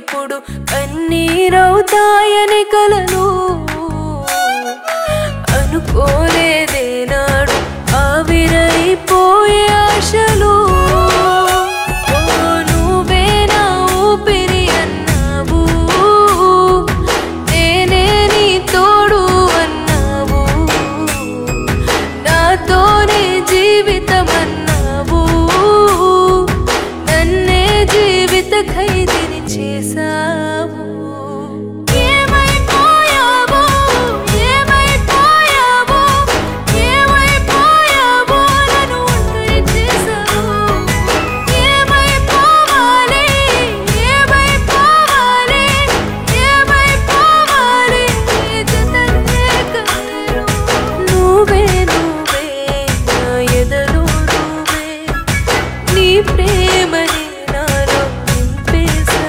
లేనప్పుడు కన్నీరవుతాయని కలలు అనుకోలేదే నాడు ఆవిరైపోయే ఆశలు ఓ నువ్వే నా ఊపిరి అన్నావు నేనే నీ తోడు అన్నావు నాతోనే జీవితం అన్నావు నన్నే జీవిత ఖైదీని చేసావు ఏమైపోయావో ఏమైపోయావో ఏమైపోయావో నన్ను ఒంటరి చేసావు ఏమైపోవాలి ఏమైపోవాలి ఏమైపోవాలి నీ జతనే కలరు నువ్వే నువ్వే నా ఎదలో నువ్వే నీ ప్రేమని నాలో నింపేశావు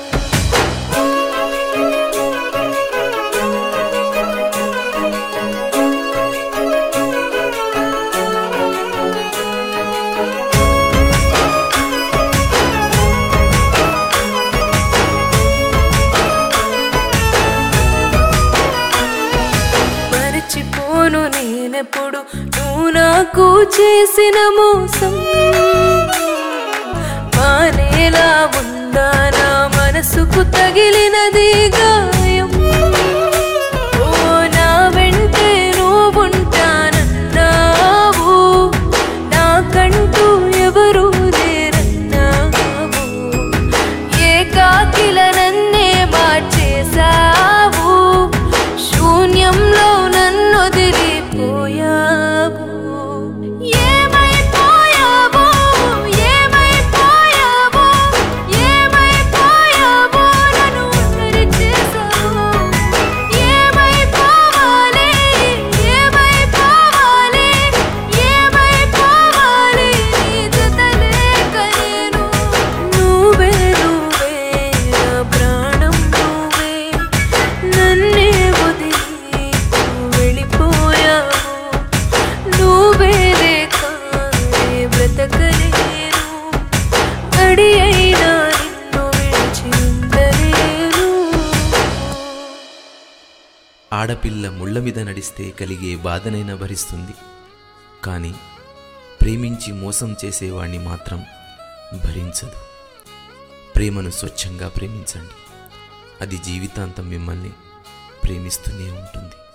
మరచిపోను నేనెప్పుడు నువ్వు నాకు చేసిన మోసం మానేలా ఉందా నా మనసుకు తగిలినది గాయం ఓ నా వెంటే నువ్వుంటానన్నావు నాకంటూ ఎవరు లేరన్నావు ఏకాకిల నన్నే మార్చేశావు శూన్యంలో నన్ను వదిలిపోయావు ఏమైపోయావో ఏమైపోయావో ఏమైపోయావో నన్ను ఒంటరి చేసావు ఏమైపోవాలి ఏమైపోవాలి ఏమైపోవాలి నీ జతలేక నేను నువ్వే నువ్వే నా ప్రాణం నువ్వే నన్నే వదిలి నువ్వు వెళ్ళిపోయావు నువ్వే లేక నే బ్రతకలేను అడి అయినా నిన్ను విడిచి ఉండలేను ఆడపిల్ల ముళ్ళ మీద నడిస్తే కలిగే బాధనైనా భరిస్తుంది కానీ ప్రేమించి మోసం చేసేవాణ్ణి మాత్రం భరించదు ప్రేమను స్వచ్ఛంగా ప్రేమించండి అది జీవితాంతం మిమ్మల్ని ప్రేమిస్తూనే ఉంటుంది